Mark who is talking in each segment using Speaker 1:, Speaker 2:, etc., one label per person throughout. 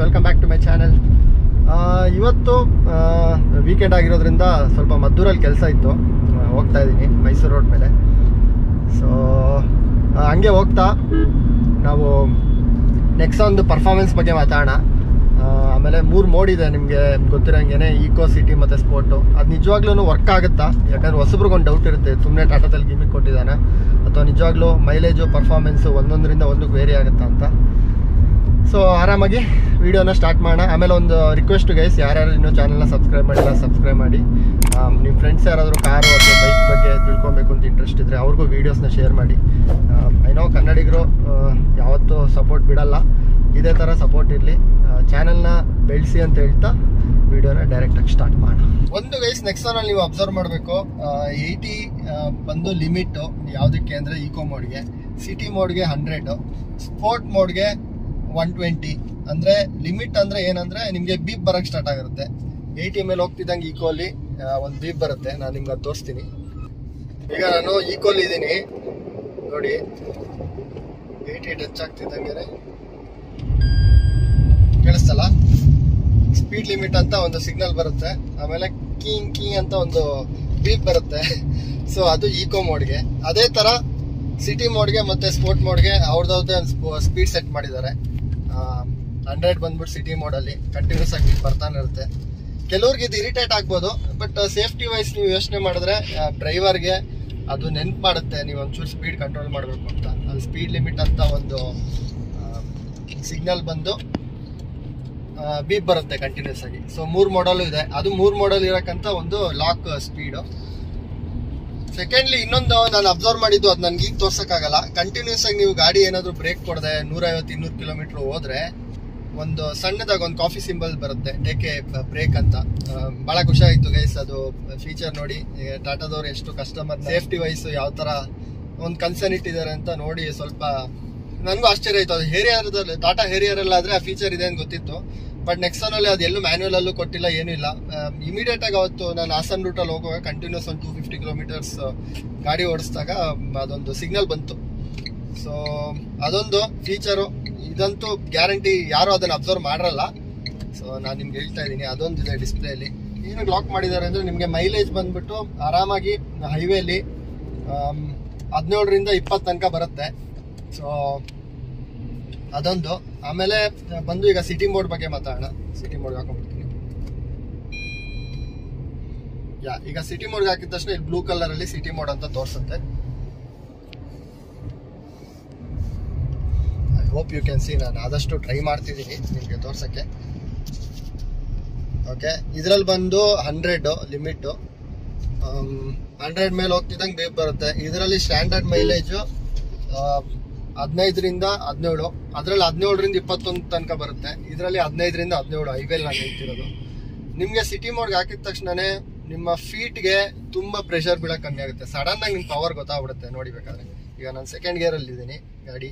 Speaker 1: Welcome back to my channel ಇವತ್ತು weekend ಆಗಿರೋದ್ರಿಂದ ಸ್ವಲ್ಪ ಮದ್ದೂರಲ್ಲಿ ಕೆಲಸ ಇತ್ತು ಆ, ಹೋಗ್ತಾ ಇದ್ದೀನಿ ಮೈಸೂರು ರೋಡ್ ಮೇಲೆ ಸೊ ಹಂಗೆ ಹೋಗ್ತಾ ನಾವು ನೆಕ್ಸ್ಟ್ ಒಂದು ಪರ್ಫಾರ್ಮೆನ್ಸ್ ಬಗ್ಗೆ ಮಾತಾಡೋಣ ಆ, ಆಮೇಲೆ ಮೂರು ಮೋಡ್ ಇದೆ ನಿಮಗೆ ಗೊತ್ತಿರೋಂಗೆ ಈಕೋ ಸಿಟಿ ಮತ್ತು ಸ್ಪೋರ್ಟು ಅದು ನಿಜವಾಗ್ಲೂ ವರ್ಕ್ ಆಗುತ್ತಾ ಯಾಕಂದ್ರೆ ಹೊಸಬ್ರಿಗೊಂದು ಡೌಟ್ ಇರುತ್ತೆ ಸುಮ್ಮನೆ ಟಾಟಾದಲ್ಲಿ ಗಿಮಿಕ್ ಕೊಟ್ಟಿದ್ದಾನೆ ಅಥವಾ ನಿಜವಾಗ್ಲೂ ಮೈಲೇಜು ಪರ್ಫಾರ್ಮೆನ್ಸು ಒಂದೊಂದರಿಂದ ಒಂದಕ್ಕೆ ವೇರಿ ಆಗುತ್ತಾ ಅಂತ ಸೊ ಆರಾಮಾಗಿ ವಿಡಿಯೋನ ಸ್ಟಾರ್ಟ್ ಮಾಡೋಣ ಆಮೇಲೆ ಒಂದು ರಿಕ್ವೆಸ್ಟ್ ಗೈಸ್ ಯಾರ್ಯಾರು ಇನ್ನೂ ಚಾನಲ್ನ ಸಬ್ಸ್ಕ್ರೈಬ್ ಮಾಡಿಲ್ಲ ಸಬ್ಸ್ಕ್ರೈಬ್ ಮಾಡಿ ನಿಮ್ಮ ಫ್ರೆಂಡ್ಸ್ ಯಾರಾದರೂ ಕಾರು ಅಥವಾ ಬೈಕ್ ಬಗ್ಗೆ ತಿಳ್ಕೊಬೇಕು ಅಂತ ಇಂಟ್ರೆಸ್ಟ್ ಇದ್ದರೆ ಅವ್ರಿಗೂ ವೀಡಿಯೋಸ್ನ ಶೇರ್ ಮಾಡಿ ಏನೋ ಕನ್ನಡಿಗರು ಆ, ಯಾವತ್ತೂ ಸಪೋರ್ಟ್ ಬಿಡಲ್ಲ ಇದೇ ಥರ ಸಪೋರ್ಟ್ ಇರಲಿ ಚಾನಲ್ನ ಬೆಳೆಸಿ ಅಂತ ಹೇಳ್ತಾ ವಿಡಿಯೋನ ಡೈರೆಕ್ಟಾಗಿ ಸ್ಟಾರ್ಟ್ ಮಾಡೋಣ ಒಂದು ಗೈಸ್ ನೆಕ್ಸ್ಟ್ ಅಲ್ಲಿ ನೀವು ಅಬ್ಸರ್ವ್ ಮಾಡಬೇಕು ಏಯ್ಟಿ ಬಂದು ಲಿಮಿಟು ಯಾವುದಕ್ಕೆ ಅಂದರೆ ಈಕೋ ಮೋಡ್ಗೆ ಸಿಟಿ ಮೋಡ್ಗೆ ಹಂಡ್ರೆಡು ಸ್ಪೋರ್ಟ್ ಮೋಡ್ಗೆ ಒನ್ ಟ್ವೆಂಟಿ ಅಂದರೆ ಲಿಮಿಟ್ ಅಂದರೆ ಏನಂದರೆ ನಿಮಗೆ ಬೀಪ್ ಬರೋಕ್ಕೆ ಸ್ಟಾರ್ಟ್ ಆಗಿರುತ್ತೆ ಏಯ್ಟಿ ಮೇಲೆ ಹೋಗ್ತಿದ್ದಂಗೆ ಈಕೋಲಿ ಒಂದು ಬೀಪ್ ಬರುತ್ತೆ ನಾನು ನಿಮ್ಗೆ ಅದು ತೋರಿಸ್ತೀನಿ ಈಗ ನಾನು ಈಕೋಲಿ ಇದ್ದೀನಿ ನೋಡಿ ಏಯ್ಟಿ ಟಚ್ ಆಗ್ತಿದ್ದಂಗೆ ಕೇಳಿಸ್ತಲ್ಲ ಸ್ಪೀಡ್ ಲಿಮಿಟ್ ಅಂತ ಒಂದು ಸಿಗ್ನಲ್ ಬರುತ್ತೆ ಆಮೇಲೆ ಕೀಂಗ್ ಕೀ ಅಂತ ಒಂದು ಬೀಪ್ ಬರುತ್ತೆ ಸೊ ಅದು ಈಕೋ ಮೋಡ್ಗೆ ಅದೇ ತರ ಸಿಟಿ ಮೋಡ್ಗೆ ಮತ್ತೆ ಸ್ಪೋರ್ಟ್ ಮೋಡ್ಗೆ ಅವ್ರದ್ದು ಸ್ಪೀಡ್ ಸೆಟ್ ಮಾಡಿದ್ದಾರೆ ಹಂಡ್ರೆಡ್ ಬಂದ್ಬಿಟ್ಟು ಸಿಟಿ ಮೋಡಲ್ಲಿ ಕಂಟಿನ್ಯೂಸ್ ಆಗಿ ಬರ್ತಾನೆ ಇರುತ್ತೆ ಕೆಲವ್ರಿಗೆ ಇದು ಇರಿಟೇಟ್ ಆಗ್ಬೋದು ಬಟ್ ಸೇಫ್ಟಿ ವೈಸ್ ನೀವು ಯೋಚನೆ ಮಾಡಿದ್ರೆ ಡ್ರೈವರ್ಗೆ ಅದು ನೆನ್ಪು ಮಾಡುತ್ತೆ ನೀವು ಒಂಚೂರು ಸ್ಪೀಡ್ ಕಂಟ್ರೋಲ್ ಮಾಡಬೇಕು ಅಂತ ಅಲ್ಲಿ ಸ್ಪೀಡ್ ಲಿಮಿಟ್ ಅಂತ ಒಂದು ಸಿಗ್ನಲ್ ಬಂದು ಬೀಪ್ ಬರುತ್ತೆ ಕಂಟಿನ್ಯೂಸ್ ಆಗಿ ಸೊ ಮೂರ್ ಮಾಡಲ್ ಇದೆ ಅದು ಮೂರ್ ಮಾಡಲ್ ಇರಕ್ಕಂತ ಒಂದು ಲಾಕ್ ಸ್ಪೀಡು ಸೆಕೆಂಡ್ಲಿ ಇನ್ನೊಂದು ನಾನು ಅಬ್ಸರ್ವ್ ಮಾಡಿದ್ದು ಅದು ನನ್ಗೆ ಈಗ ತೋರ್ಸಕ್ಕಾಗಲ್ಲ ಕಂಟಿನ್ಯೂಸ್ ಆಗಿ ನೀವು ಗಾಡಿ ಏನಾದ್ರು ಬ್ರೇಕ್ ಕೊಡದೆ ನೂರೈವತ್ತು ಇನ್ನೂರು ಕಿಲೋಮೀಟರ್ ಹೋದ್ರೆ ಒಂದು ಸಣ್ಣದಾಗ ಒಂದು ಕಾಫಿ ಸಿಂಬಲ್ ಬರುತ್ತೆ ಟೇಕೆ ಬ್ರೇಕ್ ಅಂತ ಆ, ಬಹಳ ಖುಷಿ ಆಯ್ತು ಗೈಸ್ ಅದು ಫೀಚರ್ ನೋಡಿ ಟಾಟಾದವ್ರು ಎಷ್ಟು ಕಸ್ಟಮರ್ ಸೇಫ್ಟಿ ವೈಸ್ ಯಾವ ತರ ಒಂದು ಕನ್ಸರ್ನ್ ಇಟ್ಟಿದ್ದಾರೆ ಅಂತ ನೋಡಿ ಸ್ವಲ್ಪ ನನಗೂ ಆಶ್ಚರ್ಯ ಆಯ್ತು ಅದು ಹೇರಿಯರ್ದಲ್ಲಿ ಟಾಟಾ ಹೇರಿಯರ್ ಆದ್ರೆ ಆ ಫೀಚರ್ ಇದೆ ಅಂತ ಗೊತ್ತಿತ್ತು ಬಟ್ ನೆಕ್ಸನ್ ಅಲ್ಲಿ ಅದೆಲ್ಲೂ ಮ್ಯಾನ್ಯಲ್ ಅಲ್ಲೂ ಕೊಟ್ಟಿಲ್ಲ ಏನೂ ಇಲ್ಲ ಇಮಿಡಿಯೇಟ್ ಆಗಿ ಅವತ್ತು ನಾನು ಹಾಸನ್ ರೂಟ್ ಅಲ್ಲಿ ಹೋಗುವಾಗ ಕಂಟಿನ್ಯೂಸ್ ಒಂದು ಟೂ ಫಿಫ್ಟಿ ಕಿಲೋಮೀಟರ್ಸ್ ಗಾಡಿ ಓಡಿಸಿದಾಗ ಅದೊಂದು ಸಿಗ್ನಲ್ ಬಂತು ಸೊ ಅದೊಂದು ಫೀಚರು ಇದಂತೂ ಗ್ಯಾರಂಟಿ ಯಾರು ಅದನ್ನ ಅಬ್ಸರ್ವ್ ಮಾಡಲ್ಲ ಸೊ ನಾನು ನಿಮ್ಗೆ ಹೇಳ್ತಾ ಇದ್ದೀನಿ ಅದೊಂದಿದೆ ಡಿಸ್ಪ್ಲೇಲಿ ಏನಕ್ಕೆ ಲಾಕ್ ಮಾಡಿದ್ದಾರೆ ಅಂದ್ರೆ ನಿಮಗೆ ಮೈಲೇಜ್ ಬಂದ್ಬಿಟ್ಟು ಆರಾಮಾಗಿ ಹೈವೇಲಿ ಹದಿನೇಳರಿಂದ ಇಪ್ಪತ್ತು ತನಕ ಬರುತ್ತೆ ಸೊ ಅದೊಂದು ಆಮೇಲೆ ಬಂದು ಈಗ ಸಿಟಿ ಮೋಡ್ ಬಗ್ಗೆ ಮಾತಾಡೋಣ ಸಿಟಿ ಮೋಡ್ ಹಾಕೊಂಡ್ಬಿಡ್ತೀನಿ ಯಾ ಈಗ ಸಿಟಿ ಮೋಡ್ ಹಾಕಿದ ತಕ್ಷಣ ಇಲ್ಲಿ ಬ್ಲೂ ಕಲರ್ ಅಲ್ಲಿ ಸಿಟಿ ಮೋಡ್ ಅಂತ ತೋರಿಸುತ್ತೆ I hope you can see ನಾನು ಆದಷ್ಟು ಟ್ರೈ ಮಾಡ್ತಿದ್ದೀನಿ ನಿಮಗೆ ತೋರ್ಸಕ್ಕೆ ಓಕೆ ಇದ್ರಲ್ಲಿ ಬಂದು ಹಂಡ್ರೆಡ್ ಲಿಮಿಟ್ ಹಂಡ್ರೆಡ್ ಮೇಲೆ ಹೋಗ್ತಿದ್ದಂಗೆ ಬೇಗ ಬರುತ್ತೆ ಇದರಲ್ಲಿ ಸ್ಟ್ಯಾಂಡರ್ಡ್ ಮೈಲೇಜು ಹದಿನೈದರಿಂದ ಹದಿನೇಳು ಅದರಲ್ಲಿ ಹದಿನೇಳರಿಂದ ಇಪ್ಪತ್ತೊಂದು ತನಕ ಬರುತ್ತೆ ಇದರಲ್ಲಿ ಹದಿನೈದರಿಂದ ಹದಿನೇಳು ಹೈವೇಲಿ ನಾನು ಹೇಳ್ತಿರೋದು ನಿಮಗೆ ಸಿಟಿ ಮೋಡ್ಗೆ ಹಾಕಿದ ತಕ್ಷಣನೇ ನಿಮ್ಮ ಫೀಟ್ಗೆ ತುಂಬಾ ಪ್ರೆಷರ್ ಬೀಳಕ್ ಕಮ್ಮಿ ಆಗುತ್ತೆ ಸಡನ್ ಆಗಿ ನಿಮ್ ಪವರ್ ಗೊತ್ತಾಗ್ಬಿಡುತ್ತೆ ನೋಡಿ ಬೇಕಾದ್ರೆ ಈಗ ನಾನು ಸೆಕೆಂಡ್ ಗೇರ್ ಅಲ್ಲಿ ಇದ್ದೀನಿ ಗಾಡಿ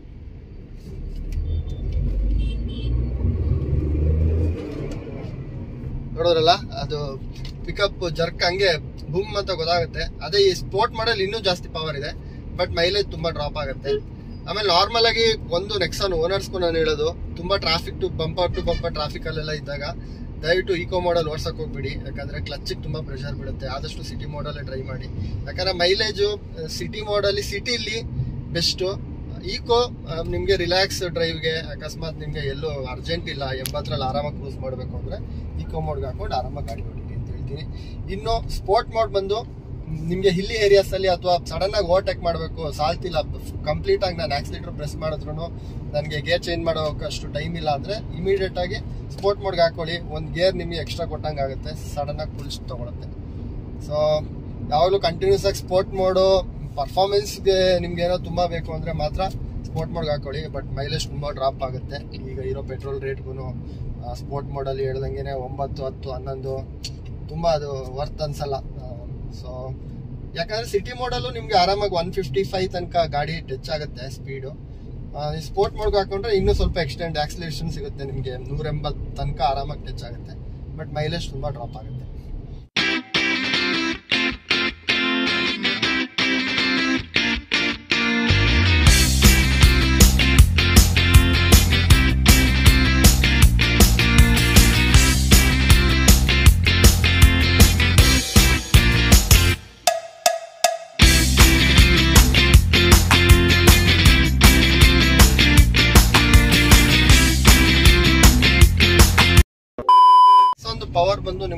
Speaker 1: ನೋಡೋದ್ರಲ್ಲ ಅದು ಪಿಕಪ್ ಜರ್ಕ್ ಹಂಗೆ ಬುಮ್ ಅಂತ ಗೊತ್ತಾಗುತ್ತೆ ಅದೇ ಈ ಸ್ಪೋರ್ಟ್ ಮಾಡಲ್ ಇನ್ನೂ ಜಾಸ್ತಿ ಪವರ್ ಇದೆ ಬಟ್ ಮೈಲೇಜ್ ತುಂಬಾ ಡ್ರಾಪ್ ಆಗುತ್ತೆ ಆಮೇಲೆ ನಾರ್ಮಲ್ ಆಗಿ ಒಂದು ನೆಕ್ಸಾನ್ ಓನರ್ಸ್ಗೂ ನಾನು ಹೇಳೋದು ತುಂಬಾ traffic to bumper to bumper traffic ಅಲ್ಲೆಲ್ಲ ಇದ್ದಾಗ ದಯವಿಟ್ಟು ಈಕೋ ಮಾಡಲ್ ಓಡ್ಸಕ್ ಹೋಗ್ಬಿಡಿ ಯಾಕಂದ್ರೆ ಕ್ಲಚ್ಗೆ ತುಂಬಾ ಪ್ರೆಷರ್ ಬೀಳುತ್ತೆ ಆದಷ್ಟು ಸಿಟಿ ಮೋಡಲ್ಲೇ ಟ್ರೈ ಮಾಡಿ ಯಾಕಂದ್ರೆ ಮೈಲೇಜು ಸಿಟಿ ಮೋಡಲ್ಲಿ ಸಿಟಿಲಿ ಬೆಸ್ಟು ಈಕೋ ನಿಮಗೆ ರಿಲ್ಯಾಕ್ಸ್ ಡ್ರೈವ್ಗೆ ಅಕಸ್ಮಾತ್ ನಿಮಗೆ ಎಲ್ಲೂ ಅರ್ಜೆಂಟ್ ಇಲ್ಲ ಎಂಬತ್ತರಲ್ಲಿ ಆರಾಮಾಗಿ ಕ್ರೂಸ್ ಮಾಡಬೇಕು ಅಂದ್ರೆ ಈಕೋ ಮೋಡ್ಗೆ ಹಾಕೊಂಡು ಆರಾಮಾಗಿ ಗಾಡಿ ಹೊಡಿರಿ ಅಂತ ಹೇಳ್ತೀನಿ ಇನ್ನು ಸ್ಪೋರ್ಟ್ ಮೋಡ್ ಬಂದು ನಿಮಗೆ ಹಿಲ್ಲಿ ಏರಿಯಾಸ್ ಅಲ್ಲಿ ಅಥವಾ ಸಡನ್ ಆಗಿ ಓವರ್ಟೇಕ್ ಮಾಡಬೇಕು ಸಾಲ್ತಿಲ್ಲ ಕಂಪ್ಲೀಟ್ ಆಗಿ ನಾನು ಆಕ್ಸಿಲೇಟರ್ ಪ್ರೆಸ್ ಮಾಡಿದ್ರು ನನಗೆ ಗೇರ್ ಚೇಂಜ್ ಮಾಡೋಕಷ್ಟು ಟೈಮ್ ಇಲ್ಲ ಅಂದ್ರೆ ಇಮಿಡಿಯೇಟ್ ಆಗಿ ಸ್ಪೋರ್ಟ್ ಮೋಡ್ಗೆ ಹಾಕೊಳ್ಳಿ ಒಂದು ಗೇರ್ ನಿಮಗೆ ಎಕ್ಸ್ಟ್ರಾ ಕೊಟ್ಟಂಗೆ ಆಗುತ್ತೆ ಸಡನ್ ಆಗಿ ಫುಲ್ ತಗೊಳುತ್ತೆ ಸೊ ಯಾವಾಗಲೂ ಕಂಟಿನ್ಯೂಸ್ ಆಗಿ ಸ್ಪೋರ್ಟ್ ಮೋಡು ಪರ್ಫಾರ್ಮೆನ್ಸ್ಗೆ ನಿಮ್ಗೆ ಏನೋ ತುಂಬಾ ಬೇಕು ಅಂದ್ರೆ ಮಾತ್ರ ಸ್ಪೋರ್ಟ್ ಮೋಡ್ಗೆ ಹಾಕೊಳ್ಳಿ ಬಟ್ ಮೈಲೇಜ್ ತುಂಬಾ ಡ್ರಾಪ್ ಆಗುತ್ತೆ ಈಗ ಇರೋ ಪೆಟ್ರೋಲ್ ರೇಟ್ಗೂ ಸ್ಪೋರ್ಟ್ ಮೋಡಲ್ಲಿ ಹೇಳ್ದಂಗೆ ಒಂಬತ್ತು ಹತ್ತು ಹನ್ನೊಂದು ತುಂಬಾ ಅದು ವರ್ತ್ ಅನ್ಸಲ್ಲ ಸೊ ಯಾಕಂದ್ರೆ ಸಿಟಿ ಮೋಡಲ್ಲೂ ನಿಮ್ಗೆ ಆರಾಮಾಗಿ ಒನ್ ಫಿಫ್ಟಿ ಫೈವ್ ತನಕ ಗಾಡಿ ಟಚ್ ಆಗುತ್ತೆ ಸ್ಪೀಡು ಸ್ಪೋರ್ಟ್ ಮೋಡ್ಗೆ ಹಾಕೊಂಡ್ರೆ ಇನ್ನೂ ಸ್ವಲ್ಪ ಎಕ್ಸ್ಟೆಂಡ್ ಆಕ್ಸಿಲೇಷನ್ ಸಿಗುತ್ತೆ ನಿಮಗೆ ನೂರ ಎಂಬತ್ತು ತನಕ ಆರಾಮಾಗಿ ಟಚ್ ಆಗುತ್ತೆ ಬಟ್ ಮೈಲೇಜ್ ತುಂಬಾ ಡ್ರಾಪ್ ಆಗುತ್ತೆ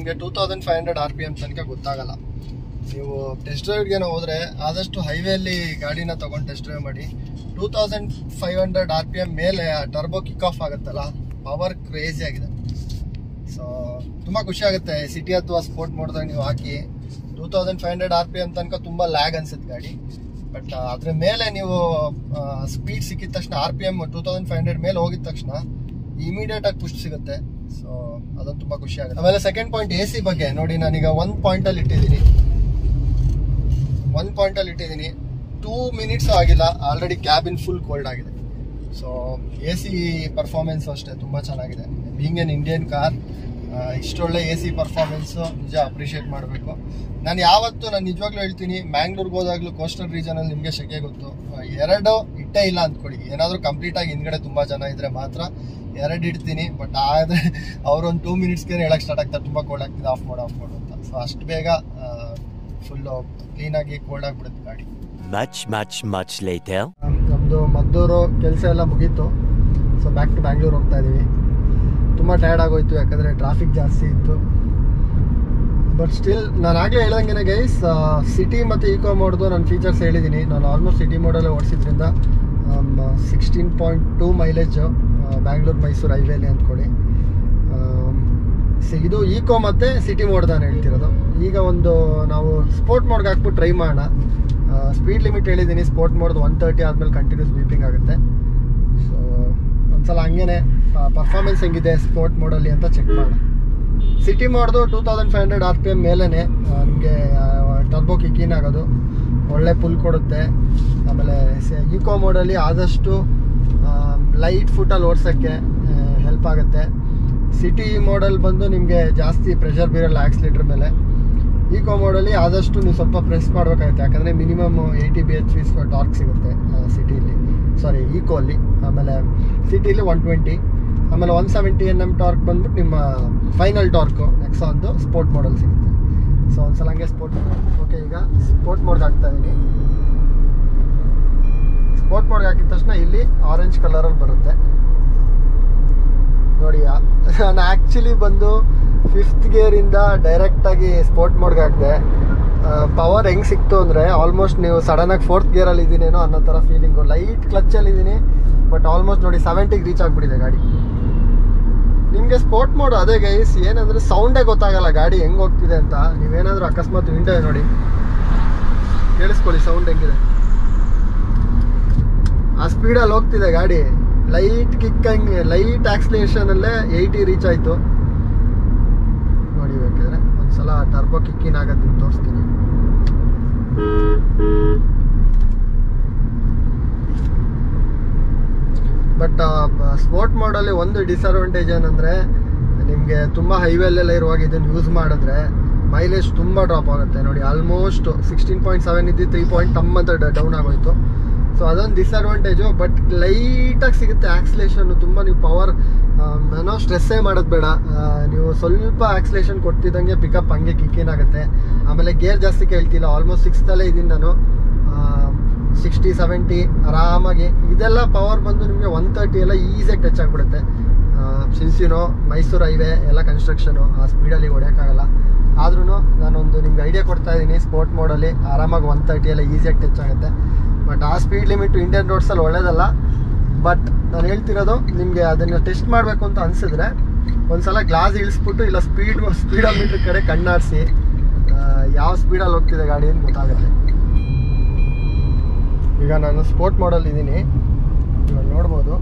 Speaker 1: ನಿಮಗೆ two thousand five hundred R P M ತನಕ ಗೊತ್ತಾಗಲ್ಲ ನೀವು ಟೆಸ್ಟ್ ಡ್ರೈವ್ಗೆ ಹೋದ್ರೆ ಆದಷ್ಟು ಹೈವೇಲಿ ಗಾಡಿನ ತಗೊಂಡು ಟೆಸ್ಟ್ ಡ್ರೈವ್ ಮಾಡಿ two thousand five hundred R P M ಮೇಲೆ ಟರ್ಬೋ ಕಿಕ್ ಆಫ್ ಆಗುತ್ತಲ್ಲ ಪವರ್ ಕ್ರೇಜಿ ಆಗಿದೆ ಸೊ ತುಂಬ ಖುಷಿ ಆಗುತ್ತೆ ಸಿಟಿ ಅಥವಾ ಸ್ಪೋರ್ಟ್ ಮೋಡ್ದಾಗ ನೀವು ಹಾಕಿ two thousand five hundred R P M ತನಕ ತುಂಬ ಲ್ಯಾಗ್ ಅನ್ಸುತ್ತೆ ಗಾಡಿ ಬಟ್ ಅದ್ರ ಮೇಲೆ ನೀವು ಸ್ಪೀಡ್ ಸಿಕ್ಕಿದ ತಕ್ಷಣ R P M two thousand five hundred ಮೇಲೆ ಹೋಗಿದ ತಕ್ಷಣ ಇಮಿಡಿಯೇಟ್ ಆಗಿ ಪುಷ್ ಸಿಗುತ್ತೆ ಸೊ ಅದೊಂದು ತುಂಬ ಖುಷಿ ಆಗುತ್ತೆ ಆಮೇಲೆ ಸೆಕೆಂಡ್ ಪಾಯಿಂಟ್ ಎ ಸಿ ಬಗ್ಗೆ ನೋಡಿ ನಾನೀಗ ಒಂದು ಪಾಯಿಂಟಲ್ಲಿ ಇಟ್ಟಿದ್ದೀನಿ ಒಂದು ಪಾಯಿಂಟಲ್ಲಿ ಇಟ್ಟಿದ್ದೀನಿ ಟೂ ಮಿನಿಟ್ಸ್ ಆಗಿಲ್ಲ ಆಲ್ರೆಡಿ ಕ್ಯಾಬಿನ್ ಫುಲ್ ಕೋಲ್ಡ್ ಆಗಿದೆ ಸೊ ಎ ಸಿ ಪರ್ಫಾರ್ಮೆನ್ಸ್ ಅಷ್ಟೇ ತುಂಬ ಚೆನ್ನಾಗಿದೆ ಬೀಂಗ್ ಎನ್ ಇಂಡಿಯನ್ ಕಾರ್ ಇಷ್ಟೊಳ್ಳೆ ಎ ಸಿ ಪರ್ಫಾರ್ಮೆನ್ಸು ನಿಜ ಅಪ್ರಿಷಿಯೇಟ್ ಮಾಡಬೇಕು ನಾನು ಯಾವತ್ತು ನಾನು ನಿಜವಾಗ್ಲೂ ಹೇಳ್ತೀನಿ ಮ್ಯಾಂಗ್ಳೂರ್ಗೆ ಹೋದಾಗಲೂ ಕೋಸ್ಟಲ್ ರೀಜನಲ್ಲಿ ನಿಮಗೆ ಶೆಕೆ ಗೊತ್ತು ಆ, ಎರಡು ಇಟ್ಟೇ ಇಲ್ಲ ಅಂದ್ಕೊಳ್ಳಿ ಏನಾದರೂ ಕಂಪ್ಲೀಟಾಗಿ ಹಿಂದ್ಗಡೆ ತುಂಬ ಜನ ಇದ್ರೆ ಮಾತ್ರ ಎರಡು ಇಡ್ತೀನಿ ಬಟ್ ಆದರೆ ಅವ್ರೊಂದು ಟೂ ಮಿನಿಟ್ಸ್ಗೆ ಹೇಳಕ್ಕೆ ಸ್ಟಾರ್ಟ್ ಆಗ್ತಾರೆ ತುಂಬ ಕೋಲ್ಡ್ ಆಗ್ತಿದೆ ಆಫ್ ಮಾಡು ಆಫ್ ಮಾಡು ಅಂತ ಸೊ ಅಷ್ಟು ಬೇಗ ಫುಲ್ಲು ಕ್ಲೀನಾಗಿ ಕೋಲ್ಡ್ ಆಗಿಬಿಡುತ್ತೆ ಗಾಡಿ
Speaker 2: Much, much, much later.
Speaker 1: ನಮ್ಮದು ಮದ್ದೂರು ಕೆಲಸ ಎಲ್ಲ ಮುಗೀತು ಸೊ ಬ್ಯಾಕ್ ಟು ಬ್ಯಾಂಗ್ಳೂರ್ ಹೋಗ್ತಾ ಇದ್ದೀವಿ ತುಂಬ ಟಯರ್ಡ್ ಆಗೋಯ್ತು ಯಾಕಂದರೆ ಟ್ರಾಫಿಕ್ ಜಾಸ್ತಿ ಇತ್ತು ಬಟ್ ಸ್ಟಿಲ್ ನಾನು ಆಗಲೇ ಹೇಳ್ದಂಗೆ ಗೈಸ್ ಸಿಟಿ ಮತ್ತು ಈಕೋ ಮೋಡ್ದು ನಾನು ಫೀಚರ್ಸ್ ಹೇಳಿದ್ದೀನಿ ನಾನು ಆಲ್ಮೋಸ್ಟ್ ಸಿಟಿ ಮೋಡಲ್ಲೇ ಓಡಿಸಿದ್ರಿಂದ sixteen point two mileage Bangalore Mysuru ಹೈವೇಲಿ ಅಂದ್ಕೊಳ್ಳಿ ಆಮ್, ಸಿ- ಇದು ಈಕೋ ಮತ್ತು ಸಿಟಿ ಮೋಡ್ ನಾನು ಹೇಳ್ತಿರೋದು ಈಗ ಒಂದು ನಾವು ಸ್ಪೋರ್ಟ್ ಮೋಡ್ಗೆ ಹಾಕ್ಬಿಟ್ಟು ಟ್ರೈ ಮಾಡೋಣ ಸ್ಪೀಡ್ ಲಿಮಿಟ್ ಹೇಳಿದ್ದೀನಿ ಸ್ಪೋರ್ಟ್ ಮೋಡ್ದು ಒನ್ ತರ್ಟಿ ಆದಮೇಲೆ ಕಂಟಿನ್ಯೂಸ್ ಬೀಪಿಂಗ್ ಆಗುತ್ತೆ ಸೊ ಒಂದ್ಸಲ ಹಂಗೇನೆ ಪರ್ಫಾರ್ಮೆನ್ಸ್ ಹೆಂಗಿದೆ ಸ್ಪೋರ್ಟ್ ಮೋಡಲ್ಲಿ ಅಂತ ಚೆಕ್ ಮಾಡೋಣ ಸಿಟಿ ಮೋಡ್ದು two thousand five hundred R P M ಮೇಲೇ ನಿಮಗೆ ಟರ್ಬೋ ಕಿಕ್ಕಿನ್ ಆಗೋದು ಒಳ್ಳೆ ಪುಲ್ ಕೊಡುತ್ತೆ ಆಮೇಲೆ ಈಕೋ ಮೋಡಲ್ಲಿ ಆದಷ್ಟು ಲೈಟ್ ಫುಟಲ್ಲಿ ಓಡ್ಸೋಕ್ಕೆ ಹೆಲ್ಪ್ ಆಗುತ್ತೆ ಸಿಟಿ ಮೋಡಲ್ ಬಂದು ನಿಮಗೆ ಜಾಸ್ತಿ ಪ್ರೆಷರ್ ಬೀರಲ್ಲ ಆಕ್ಸಿಲೇಟರ್ ಮೇಲೆ ಈಕೋ ಮೋಡಲ್ಲಿ ಆದಷ್ಟು ನೀವು ಸ್ವಲ್ಪ ಪ್ರೆಸ್ ಮಾಡಬೇಕಾಗುತ್ತೆ ಯಾಕಂದರೆ minimum eighty B H P torque ಸಿಗುತ್ತೆ ಸಿಟಿಲಿ ಸಾರಿ ಈಕೋಲ್ಲಿ ಆಮೇಲೆ ಸಿಟಿಲಿ ಒನ್ ಟ್ವೆಂಟಿ ಆಮೇಲೆ one seventy N M torque ಬಂದ್ಬಿಟ್ಟು ನಿಮ್ಮ ಫೈನಲ್ ಟಾರ್ಕು ನೆಕ್ಸ್ಟ್ ಒಂದು ಸ್ಪೋರ್ಟ್ ಮಾಡಲ್ ಸಿಗುತ್ತೆ ಸೊ ಒಂದ್ಸಲ ಹಂಗೆ ಸ್ಪೋರ್ಟ್ ಓಕೆ ಈಗ ಸ್ಪೋರ್ಟ್ ಮೋಡ್ಗೆ ಹಾಕ್ತಾ ಇದ್ದೀನಿ ಸ್ಪೋರ್ಟ್ ಮೋಡ್ಗೆ ಹಾಕಿದ ತಕ್ಷಣ ಇಲ್ಲಿ ಆರೆಂಜ್ ಕಲರಲ್ಲಿ ಬರುತ್ತೆ ನೋಡಿ ನಾನು ಆ್ಯಕ್ಚುಲಿ ಬಂದು ಫಿಫ್ತ್ ಗೇರಿಂದ ಡೈರೆಕ್ಟಾಗಿ ಸ್ಪೋರ್ಟ್ ಮೋಡ್ಗೆ ಹಾಕಿದೆ ಪವರ್ ಹೆಂಗೆ ಸಿಕ್ತು ಅಂದರೆ ಆಲ್ಮೋಸ್ಟ್ ನೀವು ಸಡನ್ನಾಗಿ ಫೋರ್ತ್ ಗೇರಲ್ಲಿ ಇದ್ದೀನೇನೋ ಅನ್ನೋ ಥರ ಫೀಲಿಂಗು ಲೈಟ್ ಕ್ಲಚ್ಚಲ್ಲಿ ಇದ್ದೀನಿ ಬಟ್ ಆಲ್ಮೋಸ್ಟ್ ನೋಡಿ ಸೆವೆಂಟಿಗೆ ರೀಚ್ ಆಗಿಬಿಟ್ಟಿದೆ ಗಾಡಿ ನಿಮಗೆ ಸ್ಪೋರ್ಟ್ ಮೋಡ್ ಅದೇ ಗೈಸ್ ಏನಂದರೆ ಸೌಂಡೇ ಗೊತ್ತಾಗಲ್ಲ ಗಾಡಿ ಹೆಂಗೆ ಹೋಗ್ತಿದೆ ಅಂತ ನೀವೇನಾದರೂ ಅಕಸ್ಮಾತ್ ವಿಂಡೋ ನೋಡಿ ಕೇಳಿಸ್ಕೊಳ್ಳಿ ಸೌಂಡ್ ಹೆಂಗಿದೆ ಆ ಸ್ಪೀಡಲ್ಲಿ ಹೋಗ್ತಿದೆ ಗಾಡಿ ಲೈಟ್ ಕಿಕ್ ಹಂಗೆ ಲೈಟ್ ಆಕ್ಸಿಲೇಷನಲ್ಲೇ ಏಯ್ಟಿ ರೀಚ್ ಆಯಿತು ನೋಡಿ ಬೇಕಾದ್ರೆ ಒಂದ್ಸಲ ಟರ್ಬೋ ಕಿಕ್ಕಿನ್ ಆಗೋದು ನಿಮ್ಗೆ ತೋರಿಸ್ತೀನಿ ಬಟ್ ಸ್ಪೋರ್ಟ್ ಮೋಡಲ್ಲಿ ಒಂದು ಡಿಸಡ್ವಾಂಟೇಜ್ ಏನಂದರೆ ನಿಮಗೆ ತುಂಬ ಹೈವೇಲೆಲ್ಲ ಇರುವಾಗ ಇದನ್ನು ಯೂಸ್ ಮಾಡಿದ್ರೆ ಮೈಲೇಜ್ ತುಂಬ ಡ್ರಾಪ್ ಆಗುತ್ತೆ ನೋಡಿ ಆಲ್ಮೋಸ್ಟ್ ಸಿಕ್ಸ್ಟೀನ್ ಪಾಯಿಂಟ್ ಸೆವೆನ್ ಇದ್ದು ತ್ರೀ ಪಾಯಿಂಟ್ ಟಮ್ ಅಂತ ಡೌನ್ ಆಗೋಯ್ತು ಸೊ ಅದೊಂದು ಡಿಸಡ್ವಾಂಟೇಜು ಬಟ್ ಲೈಟಾಗಿ ಸಿಗುತ್ತೆ ಆಕ್ಸಿಲೇಷನ್ನು ತುಂಬ ನೀವು ಪವರ್ ಏನೋ ಸ್ಟ್ರೆಸ್ಸೇ ಮಾಡೋದು ಬೇಡ ಆ, ನೀವು ಸ್ವಲ್ಪ ಆಕ್ಸಿಲೇಷನ್ ಕೊಡ್ತಿದ್ದಂಗೆ ಪಿಕಪ್ ಹಂಗೆ ಕಿಕ್ಕಿನ್ ಆಗುತ್ತೆ ಆಮೇಲೆ ಗೇರ್ ಜಾಸ್ತಿ ಕೇಳ್ತಿಲ್ಲ ಆಲ್ಮೋಸ್ಟ್ ಸಿಕ್ಸ್ತಲ್ಲೇ ಇದ್ದೀನಿ ನಾನು ಸಿಕ್ಸ್ಟಿ ಸೆವೆಂಟಿ ಆರಾಮಾಗಿ ಇದೆಲ್ಲ ಪವರ್ ಬಂದು ನಿಮಗೆ ಒನ್ ತರ್ಟಿ ಎಲ್ಲ ಈಸಿಯಾಗಿ ಟಚ್ ಆಗಿಬಿಡುತ್ತೆ ಸಿನ್ಸಿನೋ ಮೈಸೂರು ಹೈವೇ ಎಲ್ಲ ಕನ್ಸ್ಟ್ರಕ್ಷನು ಆ ಸ್ಪೀಡಲ್ಲಿ ಹೊಡೆಯೋಕ್ಕಾಗಲ್ಲ ಆದ್ರೂ ನಾನೊಂದು ನಿಮ್ಗೆ ಐಡಿಯಾ ಕೊಡ್ತಾ ಇದ್ದೀನಿ ಸ್ಪೋರ್ಟ್ ಮೋಡಲ್ಲಿ ಆರಾಮಾಗಿ ಒನ್ ತರ್ಟಿ ಎಲ್ಲ ಈಸಿಯಾಗಿ ಟಚ್ ಆಗುತ್ತೆ ಬಟ್ ಆ ಸ್ಪೀಡ್ ಲಿಮಿಟ್ ಇಂಡಿಯನ್ ರೋಡ್ಸಲ್ಲಿ ಒಳ್ಳೇದಲ್ಲ ಬಟ್ ನಾನು ಹೇಳ್ತಿರೋದು ನಿಮಗೆ ಅದನ್ನು ಟೆಸ್ಟ್ ಮಾಡಬೇಕು ಅಂತ ಅನಿಸಿದ್ರೆ ಒಂದ್ಸಲ ಗ್ಲಾಸ್ ಇಳಿಸ್ಬಿಟ್ಟು ಇಲ್ಲ ಸ್ಪೀಡ್ ಸ್ಪೀಡೋಮೀಟ್ರ್ ಕಡೆ ಕಣ್ಣಾಡಿಸಿ ಯಾವ ಸ್ಪೀಡಲ್ಲಿ ಹೋಗ್ತಿದೆ ಗಾಡಿ ಅಂತ ಗೊತ್ತಾಗುತ್ತೆ ಈಗ ನಾನು ಸ್ಪೋರ್ಟ್ ಮಾಡಲ್ ಇದ್ದೀನಿ ಇವಾಗ ನೋಡ್ಬೋದು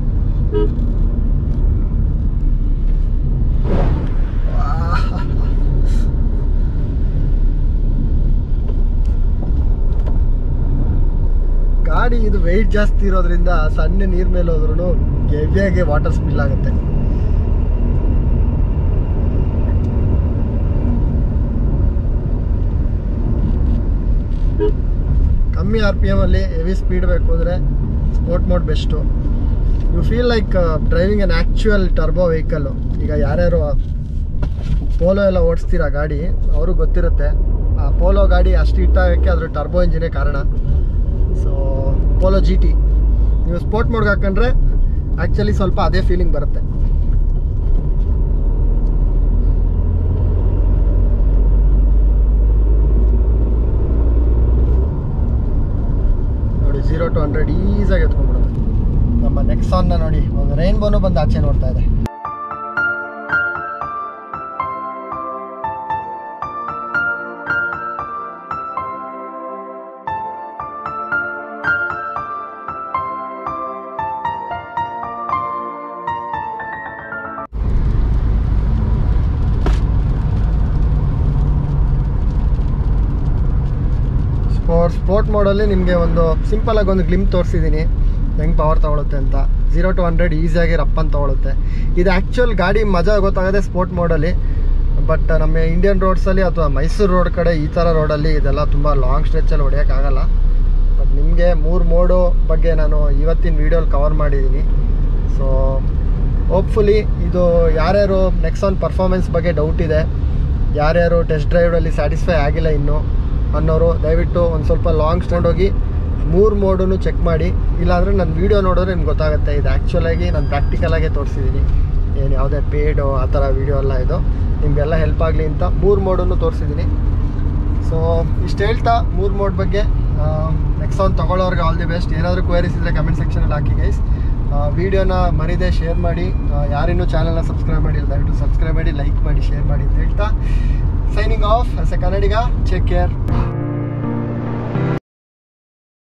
Speaker 1: ಗಾಡಿ ಇದು ವೆಯ್ಟ್ ಜಾಸ್ತಿ ಇರೋದ್ರಿಂದ ಸಣ್ಣ ನೀರ್ ಮೇಲೆ ಹೋದ್ರೂ ಹೆವಿಯಾಗಿ ವಾಟರ್ ಸ್ಪಿಲ್ ಆಗುತ್ತೆ ಕಮ್ಮಿ ಆರ್ ಪಿ ಎಮ್ ಅಲ್ಲಿ ಹೆವಿ ಸ್ಪೀಡ್ ಬೇಕು ಅಂದರೆ sport mode best you feel like driving an actual turbo vehicle ಈಗ ಯಾರ್ಯಾರು ಪೋಲೋ ಎಲ್ಲ ಓಡಿಸ್ತೀರಾ ಗಾಡಿ ಅವ್ರಿಗೆ ಗೊತ್ತಿರುತ್ತೆ ಆ ಪೋಲೋ ಗಾಡಿ ಅಷ್ಟು ಹಿಟ್ಟಾಗಕ್ಕೆ ಅದ್ರ ಟರ್ಬೋ ಇಂಜಿನೇ ಕಾರಣ ಸೊ ಪೋಲೋ ಜಿ ಟಿ ನೀವು ಸ್ಪೋರ್ಟ್ ಮೋಡ್ಗೆ ಹಾಕೊಂಡ್ರೆ ಆ್ಯಕ್ಚುಲಿ ಸ್ವಲ್ಪ ಅದೇ ಫೀಲಿಂಗ್ ಬರುತ್ತೆ ಜೀರೋ ಟು ಹಂಡ್ರೆಡ್ ಈಸಾಗಿ ಎತ್ಕೊಂಡ್ಬಿಡುತ್ತೆ ನಮ್ಮ ನೆಕ್ಸಾನ್ನ ನೋಡಿ ಒಂದು ರೈನ್ಬೋನು ಬಂದು ಆಚೆ ನೋಡ್ತಾ ಇದೆ ಸ್ಪೋರ್ ಸ್ಪೋರ್ಟ್ ಮೋಡಲ್ಲಿ ನಿಮಗೆ ಒಂದು ಸಿಂಪಲ್ ಆಗಿ ಒಂದು ಗ್ಲಿಮ್ ತೋರಿಸಿದ್ದೀನಿ ಹೆಂಗೆ ಪವರ್ ತೊಗೊಳುತ್ತೆ ಅಂತ ಜೀರೋ ಟು ಹಂಡ್ರೆಡ್ ಈಸಿಯಾಗಿ ರಪ್ಪನ್ ತೊಗೊಳುತ್ತೆ ಇದು ಆ್ಯಕ್ಚುಯಲ್ ಗಾಡಿ ಮಜಾ ಗೊತ್ತಾಗೋದೇ ಸ್ಪೋರ್ಟ್ ಮೋಡಲ್ಲಿ ಬಟ್ ನಮ್ಮ ಇಂಡಿಯನ್ ರೋಡ್ಸಲ್ಲಿ ಅಥವಾ ಮೈಸೂರು ರೋಡ್ ಕಡೆ ಈ ಥರ ರೋಡಲ್ಲಿ ಇದೆಲ್ಲ ತುಂಬ ಲಾಂಗ್ ಸ್ಟ್ರೆಚಲ್ಲಿ ಹೊಡೆಯೋಕ್ಕಾಗಲ್ಲ ಬಟ್ ನಿಮಗೆ ಮೂರು ಮೋಡು ಬಗ್ಗೆ ನಾನು ಇವತ್ತಿನ ವೀಡಿಯೋಲಿ ಕವರ್ ಮಾಡಿದ್ದೀನಿ ಸೊ ಹೋಪ್ಫುಲಿ ಇದು ಯಾರ್ಯಾರು ನೆಕ್ಸಾನ್ ಪರ್ಫಾರ್ಮೆನ್ಸ್ ಬಗ್ಗೆ ಡೌಟ್ ಇದೆ ಯಾರ್ಯಾರು ಟೆಸ್ಟ್ ಡ್ರೈವಲ್ಲಿ ಸ್ಯಾಟಿಸ್ಫೈ ಆಗಿಲ್ಲ ಇನ್ನು ಅನ್ನೋರು ದಯವಿಟ್ಟು ಒಂದು ಸ್ವಲ್ಪ ಲಾಂಗ್ ಹೋಗಿ ಮೂರು ಮೋಡನ್ನು ಚೆಕ್ ಮಾಡಿ ಇಲ್ಲಾಂದರೆ ನನ್ನ ವೀಡಿಯೋ ನೋಡಿದ್ರೆ ನಿಮ್ಗೆ ಗೊತ್ತಾಗುತ್ತೆ ಇದು ಆ್ಯಕ್ಚುಲಾಗಿ ನಾನು ಪ್ರಾಕ್ಟಿಕಲಾಗೆ ತೋರಿಸಿದ್ದೀನಿ ಏನು ಯಾವುದೇ ಪೇಡು ಆ ಥರ ವೀಡಿಯೋ ಎಲ್ಲ ಇದು ನಿಮಗೆಲ್ಲ ಹೆಲ್ಪ್ ಆಗಲಿ ಅಂತ ಮೂರು ಮೋಡನ್ನು ತೋರಿಸಿದ್ದೀನಿ ಸೊ ಇಷ್ಟು ಹೇಳ್ತಾ ಮೂರು ಮೋಡ್ ಬಗ್ಗೆ ನೆಕ್ಸ್ಟ್ ಒಂದು ತೊಗೊಳ್ಳೋರ್ಗೆ ಆಲ್ ದಿ ಬೆಸ್ಟ್ ಏನಾದರೂ ಕ್ವೈರೀಸ್ ಇದ್ದರೆ ಕಮೆಂಟ್ ಸೆಕ್ಷನಲ್ಲಿ ಹಾಕಿ ಗೈಸ್ ವಿಡಿಯೋನ ಮರಿದೆ ಶೇರ್ ಮಾಡಿ ಯಾರಿನ್ನೂ ಚಾನಲ್ನ ಸಬ್ಸ್ಕ್ರೈಬ್ ಮಾಡಿಲ್ಲ ದಯವಿಟ್ಟು ಸಬ್ಸ್ಕ್ರೈಬ್ ಮಾಡಿ ಲೈಕ್ ಮಾಡಿ ಶೇರ್ ಮಾಡಿ ಅಂತ ಹೇಳ್ತಾ signing off as a Kannadiga take care